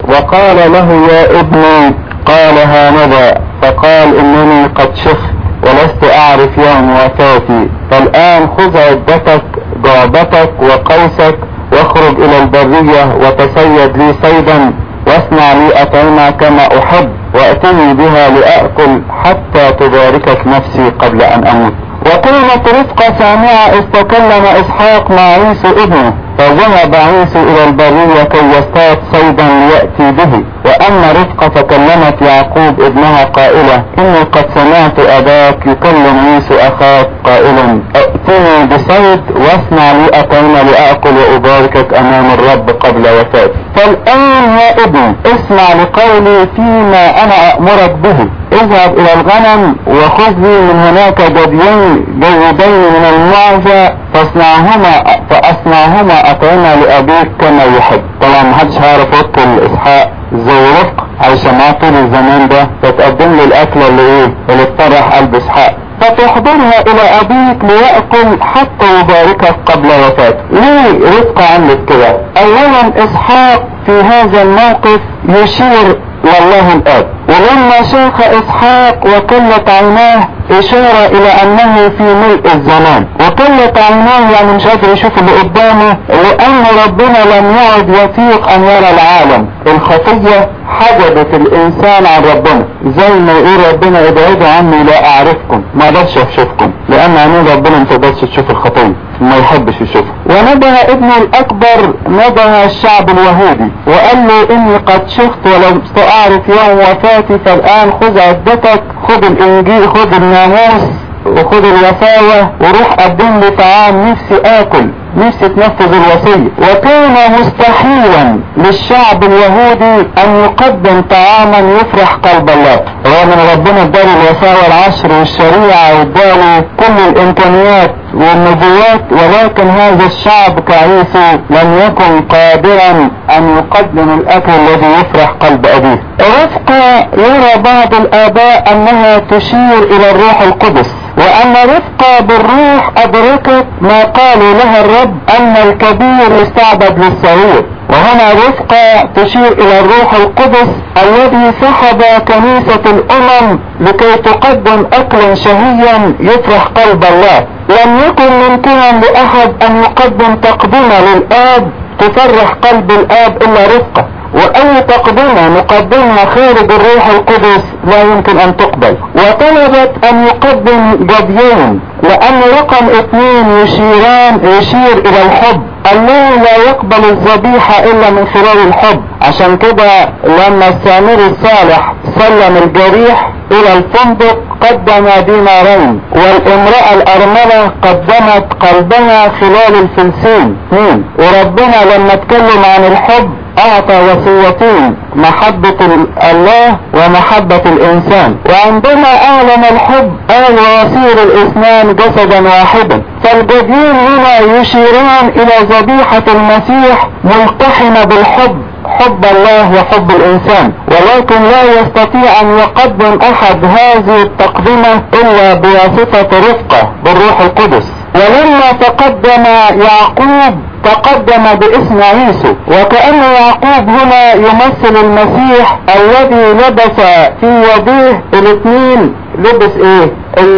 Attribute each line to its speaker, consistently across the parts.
Speaker 1: وقال له يا ابني قال هانذا فقال انني قد شخت ولست اعرف يوم وفاتي فالان خذ عدتك جعبتك وقوسك واخرج الى البرية وتسيد لي صيدا واصنع لي اطعمة كما احب واتني بها لاكل حتى تباركك نفسي قبل ان اموت وكانت رفقة سامعة اذ تكلم اسحاق مع عيسو ابنه فذهب عيسو الى البرية كي يصطاد صيدا ليأتي به واما رفقة فكلمت يعقوب ابنها قائلة اني قد سمعت اباك يكلم عيسو اخاك قائلا ائتني بصيد واصنع لي اطعمة لاكل واباركك امام الرب قبل وفاتي فالان يا ابني اسمع لقولي فيما انا امرك به اذهب الى الغنم وخذ لي من هناك جديين جيدين من المعزة فاصنعهما فاصنعهما اطعمة لابيك كما يحب طبعا محدش هيعرف يدخل اسحاق زي رفق علشان معاه طول الزمان ده فتقدم له الاكلة اللي ايه اللي تفرح قلب اسحاق فتحضرها الى ابيك ليأكل حتى يباركك قبل وفاته ليه رفقة عملت كده اولا اسحاق في هذا الموقف يشير والله الاب ولما شاخ اسحاق وكلت عيناه اشارة الى انه في ملء الزمان وكلت عيناه يعني مش قادر يشوف اللي قدامه لان ربنا لم يعد يطيق ان يرى العالم الخطية حجبت الانسان عن ربنا زي ما يقول ربنا ابعدوا عني لا اعرفكم ما اقدرش اشوفكم لان عينين ربنا ما تقدرش تشوف الخطية ما يحبش يشوفها ونبه ابنه الاكبر نبه الشعب اليهودي وقال له اني قد شفت ولم اعرف يوم وفاتي فالان خذ عدتك خذ الانجيل خذ الناموس وخذ الوصايا وروح قدم لي طعام نفسي اكل نفسي تنفذ الوصية وكان مستحيلا للشعب اليهودي ان يقدم طعاما يفرح قلب الله رغم ان ربنا اداله الوصايا العشر والشريعة واداله كل الامكانيات والنبوات ولكن هذا الشعب كعيسى لم يكن قادرا ان يقدم الاكل الذي يفرح قلب ابيه رفقة يرى بعض الاباء انها تشير الى الروح القدس وان رفقة بالروح ادركت ما قالوا لها الرب ان الكبير يستعبد للصغير وهنا رفقة تشير الى الروح القدس الذي سحب كنيسة الامم لكي تقدم اكلا شهيا يفرح قلب الله لم يكن ممكنا لاحد ان يقدم تقدمة للاب تفرح قلب الاب الا رفقة واي تقدمة نقدمها خارج الروح القدس لا يمكن ان تقبل وطلبت ان يقدم جديين لان رقم اثنين يشيران يشير الى الحب الله لا يقبل الذبيحة الا من خلال الحب عشان كده لما السامري الصالح سلم الجريح الى الفندق قدم دينارين والامرأة الارملة قدمت قلبها خلال الفلسين مين وربنا لما اتكلم عن الحب اعطى وصيتين محبة الله ومحبة الانسان وعندما اعلن الحب قال ويصير الاثنان جسدا واحدا فالجديين هنا يشيران الى ذبيحة المسيح ملتحمة بالحب حب الله وحب الانسان ولكن لا يستطيع ان يقدم احد هذه التقدمة الا بواسطة رفقة بالروح القدس ولما تقدم يعقوب تقدم باسم عيسو وكأن يعقوب هنا يمثل المسيح الذي لبس في يديه الاثنين لبس ايه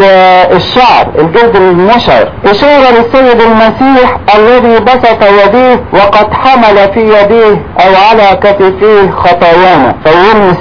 Speaker 1: الشعر الجلد المشعر اشارة للسيد المسيح الذي بسط يديه وقد حمل في يديه او على كتفيه خطايانا فيلمس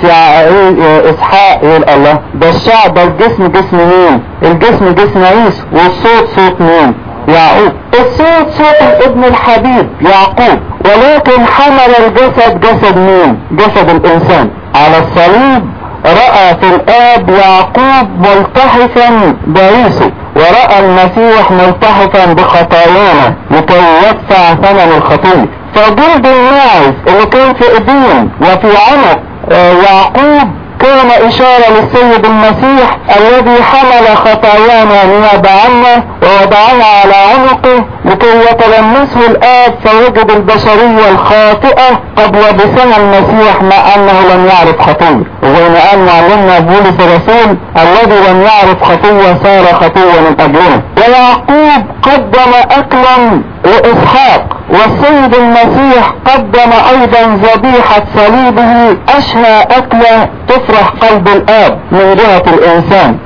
Speaker 1: اسحاق يقول الله ده الشعر ده الجسم جسم مين الجسم جسم عيسو والصوت صوت مين يعقوب الصوت صوت الابن الحبيب يعقوب ولكن حمل الجسد جسد مين جسد الانسان على الصليب رأى في الآب يعقوب ملتحفا بعيسو ورأى المسيح ملتحفا بخطايانا لكي يدفع ثمن الخطية فجلد الناعس اللي كان في ايدين وفي عنق يعقوب كان اشارة للسيد المسيح الذي حمل خطايانا نيابة عنا ووضعها على عنقه لكي يتلمسه الاب فوجد البشرية الخاطئة قد لبسها المسيح مع انه لم يعرف خطية وزي ما قال معلمنا بولس الرسول الذي لم يعرف خطية صار خطية من اجلنا ويعقوب قدم اكلا لاسحاق والسيد المسيح قدم ايضا ذبيحة صليبه اشهى اكلة تفرح قلب الاب من جهة الانسان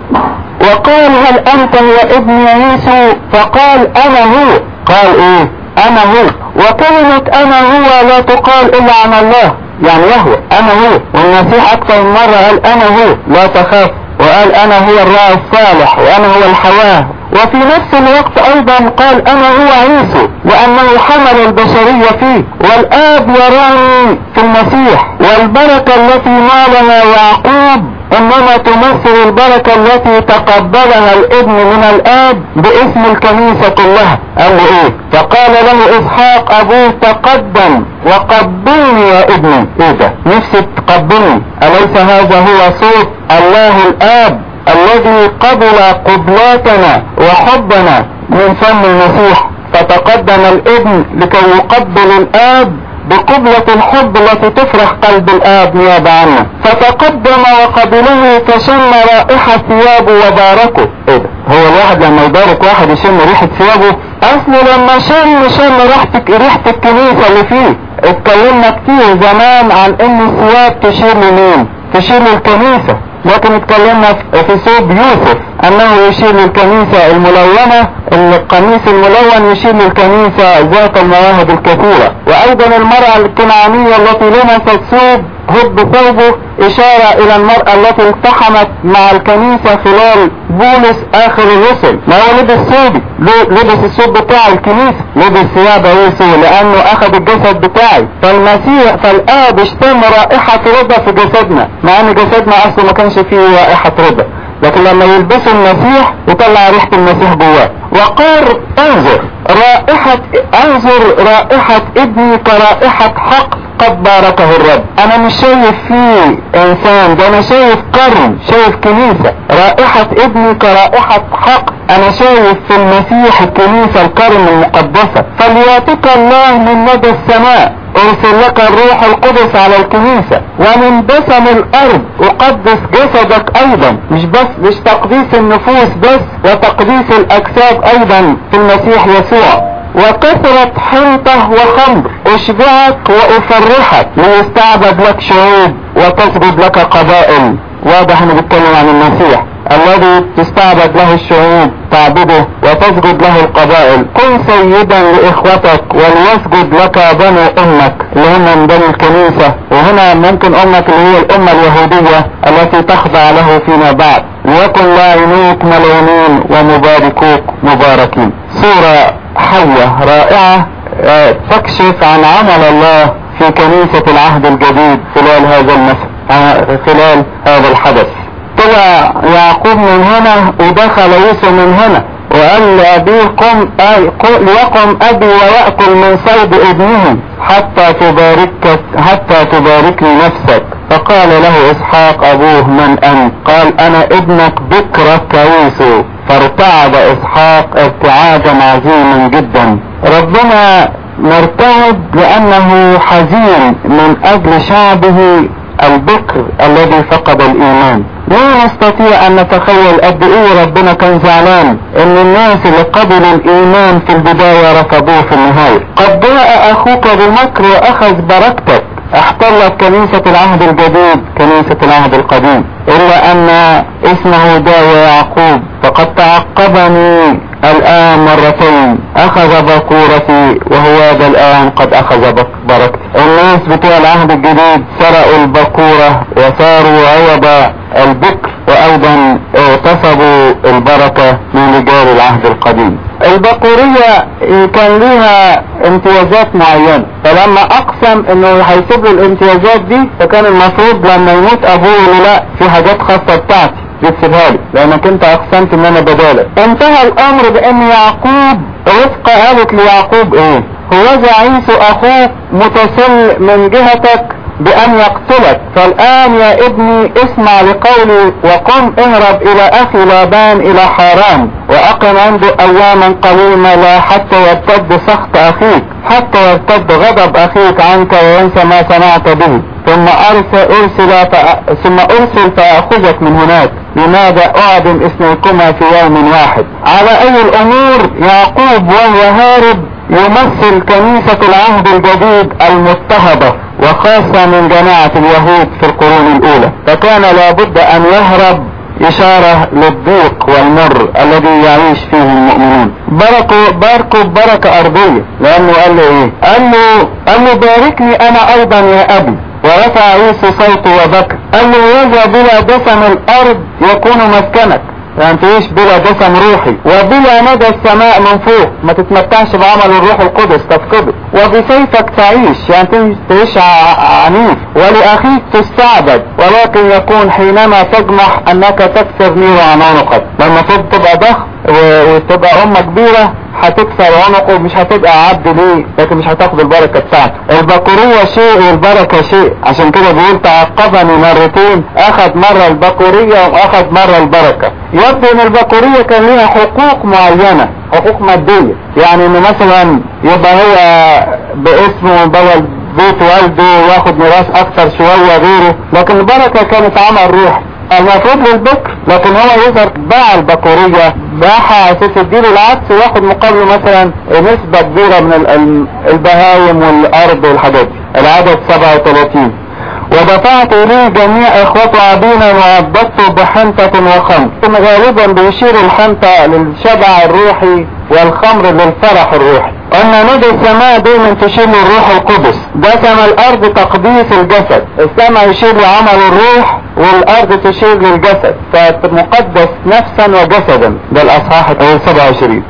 Speaker 1: وقال هل انت هو ابن يسوع فقال انا هو قال ايه انا هو وكلمة انا هو لا تقال الا عن الله يعني يهوى انا هو والمسيح اكثر من مرة قال انا هو لا تخاف وقال انا هو الراعي الصالح وانا هو الحياة وفي نفس الوقت ايضا قال انا هو عيسو لانه حمل البشرية فيه والاب يراني في المسيح والبركة التي نالها يعقوب انما تمثل البركة التي تقبلها الابن من الاب باسم الكنيسة كلها قال له ايه فقال له اسحاق ابوه تقدم وقبلني يا ابني ايه ده نفسي تقبلني اليس هذا هو صوت الله الاب الذي قبل قبلاتنا وحبنا من فم المسيح فتقدم الابن لكي يقبل الاب بقبلة الحب التي تفرح قلب الآب نيابة عنه فتقدم وقبله فشم رائحة ثيابه وباركه ايه ده هو الواحد لما يبارك واحد يشم ريحة ثيابه اصل لما شم شم ريحة ريحة الكنيسة اللي فيه اتكلمنا كتير زمان عن ان الثياب تشير لمين تشير للكنيسة لكن اتكلمنا في ثوب يوسف انه يشير للكنيسة الملونة القميص الملون يشير للكنيسة ذات المواهب الكثيرة وايضا المرأة الكنعانية التي لمست ثوب هب ثوبه اشارة الى المرأة التي التحمت مع الكنيسة خلال بولس اخر الرسل ما هو لبس ثوبي لبس الثوب بتاع الكنيسة لبس ثياب يسوع لانه اخذ الجسد بتاعي فالمسيح فالاب اشتم رائحة رضا في جسدنا مع ان جسدنا اصلا ما كانش فيه رائحة رضا لكن لما يلبسوا المسيح يطلع ريحة المسيح جواه وقال انظر رائحة انظر رائحة ابني كرائحة حق قد باركه الرب انا مش شايف فيه انسان ده انا شايف قرن شايف كنيسة رائحة ابني كرائحة حق انا شايف في المسيح الكنيسة القرن المقدسة فليعطيك الله من مدى السماء ارسل لك الروح القدس على الكنيسة ومن دسم الارض اقدس جسدك ايضا مش بس مش تقديس النفوس بس وتقديس الاجساد ايضا في المسيح يسوع وكثرة حنطة وخمر اشبعك وافرحك ليستعبد لك شعوب وتسجد لك قبائل واضح انه بيتكلم عن المسيح الذي تستعبد له الشعوب تعبده وتسجد له القبائل كن سيدا لاخوتك وليسجد لك بنو امك اللي هم من بني الكنيسة وهنا ممكن امك اللي هي الامة اليهودية التي تخضع له فيما بعد ليكن لاعنوك ملعونين ومباركوك مباركين صورة حية رائعة تكشف عن عمل الله في كنيسة العهد الجديد خلال هذا المسجد خلال هذا الحدث طلع يعقوب من هنا ودخل يوسف من هنا وقال لأبيه قم ليقم أبي ويأكل من صيد ابنه حتى تبارك حتى تباركني نفسك فقال له إسحاق أبوه من أنت قال أنا ابنك بكرك يوسف فارتعد إسحاق ارتعادا عظيما جدا ربنا مرتعد لأنه حزين من أجل شعبه البكر الذي فقد الايمان لا نستطيع ان نتخيل قد ايه ربنا كان زعلان ان الناس اللي قبلوا الايمان في البداية رفضوه في النهاية قد جاء اخوك بمكر واخذ بركتك احتلت كنيسة العهد الجديد كنيسة العهد القديم الا ان اسمه داوى يعقوب فقد تعقبني الان مرتين اخذ بكورتي وهو ذا الان قد اخذ بركتي الناس بتوع العهد الجديد سرقوا البكورة وصاروا عوض البكر وايضا اغتصبوا البركة من رجال العهد القديم البكورية كان ليها امتيازات معينة فلما اقسم انه هيسيب له الامتيازات دي فكان المفروض لما يموت ابوه لا في حاجات خاصة بتاعتي تسيبها لي لانك انت اقسمت ان انا بدالك انتهى الامر بان يعقوب رفقة قالت ليعقوب ايه هو عيسو اخوك متسل من جهتك بان يقتلك فالان يا ابني اسمع لقولي وقم اهرب الى اخي لابان الى حاران واقم عنده اياما قليلة لا حتى يرتد سخط اخيك حتى يرتد غضب اخيك عنك وينسى ما صنعت به ثم ارسل ارسل ثم ارسل فاخذك من هناك لماذا اعدم اثنيكما في يوم واحد على اي الامور يعقوب وهو هارب يمثل كنيسة العهد الجديد المضطهدة وخاصة من جماعة اليهود في القرون الأولى فكان لابد أن يهرب إشارة للضيق والمر الذي يعيش فيه المؤمنون باركوا باركوا بركة أرضية لأنه قال له إيه؟ قال له قال له باركني أنا أيضا يا أبي ورفع عيسى صوته وبكى قال له يجا بلا دسم الأرض يكون مسكنك يعني تعيش بلا دسم روحي وبلا ندى السماء من فوق ما تتمتعش بعمل الروح القدس تفقده وبسيفك تعيش يعني تعيش عنيف ولأخيك تستعبد ولكن يكون حينما تجمح انك تكسر نيره عن عنقك لما تبقى ضخم وتبقى امة كبيرة هتكسر عنقه مش هتبقى عبد ليه لكن مش هتاخد البركة بتاعته البكورية شيء والبركة شيء عشان كده بيقول تعقبني مرتين اخذ مرة البكورية واخذ مرة البركة يبدو ان البكورية كان ليها حقوق معينة حقوق مادية يعني انه مثلا يبقى هو باسمه بدل بيت والده واخد ميراث اكتر شوية غيره لكن البركة كانت عمل روحي المفروض للبكر لكن هو يظهر باع البكورية باعها على اساس يديله العكس وياخد مقابله مثلا نسبة كبيرة من البهايم والارض والحاجات دي العدد 37 ودفعت اليه جميع اخوته عبينا وعبدته بحنطة وخمر غالبا بيشير الحنطة للشبع الروحي والخمر للفرح الروحي ان ندى السماء دايما تشير للروح القدس دسم الارض تقديس الجسد السماء يشير لعمل الروح والارض تشير للجسد فمقدس نفسا وجسدا ده الاصحاح 27